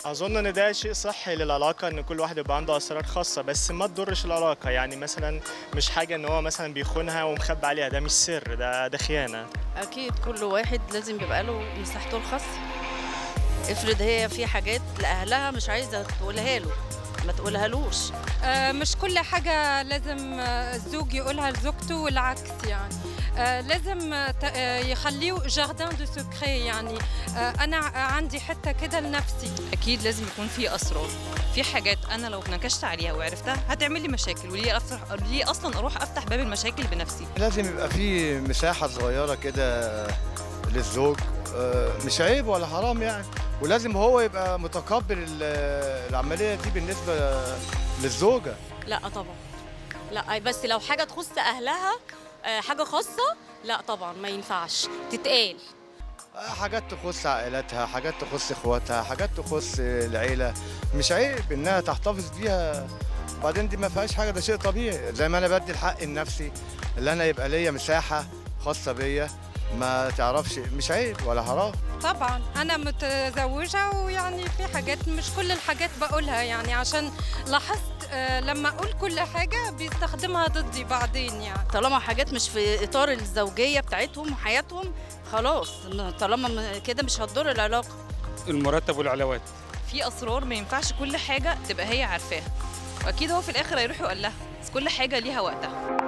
اظن ان ده شيء صحي للعلاقه ان كل واحد يبقى عنده اسرار خاصه بس ما تضرش العلاقه يعني مثلا مش حاجه ان هو مثلا بيخونها ومخبي عليها ده مش سر ده ده خيانه اكيد كل واحد لازم يبقى له مساحته الخاصه افرض هي في حاجات لاهلها مش عايزه تقولها له ما تقولهالوش آه، مش كل حاجة لازم آه، الزوج يقولها لزوجته والعكس يعني آه، لازم آه، ت- آه، يخليه جاردان دو سكري يعني آه، أنا عندي حتة كده لنفسي اكيد لازم يكون في اسرار في حاجات انا لو نكشت عليها وعرفتها هتعمل لي مشاكل وليه أفتح ليه اصلا اروح افتح باب المشاكل بنفسي لازم يبقى في مساحة صغيرة كده للزوج آه، مش عيب ولا حرام يعني ولازم هو يبقى متقبل ال- العملية دي بالنسبة للزوجة لا طبعا لا بس لو حاجه تخص اهلها آه، حاجه خاصه لا طبعا ما ينفعش تتقال آه، حاجات تخص عائلاتها حاجات تخص اخواتها حاجات تخص العيلة مش عيب انها تحتفظ بيها وبعدين دي ما فيهاش حاجة ده شيء طبيعي زي ما انا بدي الحق لنفسي اللي انا يبقى ليا مساحة خاصة بيا ما تعرفش مش عيب ولا حرام طبعا أنا متزوجة ويعني في حاجات مش كل الحاجات بقولها يعني عشان لاحظت آه، لما أقول كل حاجة بيستخدمها ضدي بعدين يعني طالما حاجات مش في اطار الزوجيه بتاعتهم وحياتهم خلاص طالما م- كده مش هتضر العلاقه المرتب والعلاوات في اسرار ما ينفعش كل حاجه تبقى هي عارفاها واكيد هو في الاخر هيروح يقول لها بس كل حاجه ليها وقتها